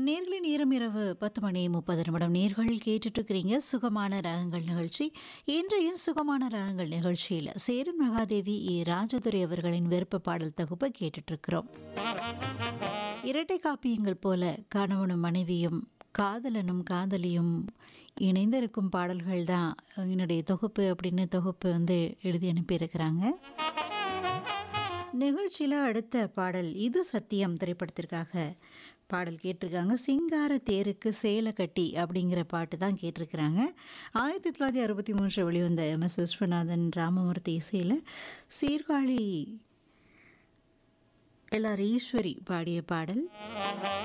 நேர்களை நேரம் இரவு பத்து மணி முப்பது நிமிடம் நேர்கள் கேட்டுட்டு இருக்கிறீங்க சுகமான ராகங்கள் நிகழ்ச்சி இன்றைய சுகமான ராகங்கள் நிகழ்ச்சியில் சேரன் மகாதேவி ஏ ராஜதுரை அவர்களின் விருப்ப பாடல் தொகுப்பை கேட்டுட்டு இருக்கிறோம் இரட்டை காப்பியங்கள் போல கணவனும் மனைவியும் காதலனும் காதலியும் இணைந்திருக்கும் பாடல்கள் தான் என்னுடைய தொகுப்பு அப்படின்னு தொகுப்பு வந்து எழுதி அனுப்பியிருக்கிறாங்க நிகழ்ச்சியில் அடுத்த பாடல் இது சத்தியம் திரைப்படத்திற்காக பாடல் கேட்டிருக்காங்க சிங்கார தேருக்கு சேலை கட்டி அப்படிங்கிற பாட்டு தான் கேட்டிருக்கிறாங்க ஆயிரத்தி தொள்ளாயிரத்தி அறுபத்தி மூன்று வெளிவந்த எம் எஸ் விஸ்வநாதன் ராமமூர்த்தி இசையில் சீர்காழி எல்லார் ஈஸ்வரி பாடிய பாடல்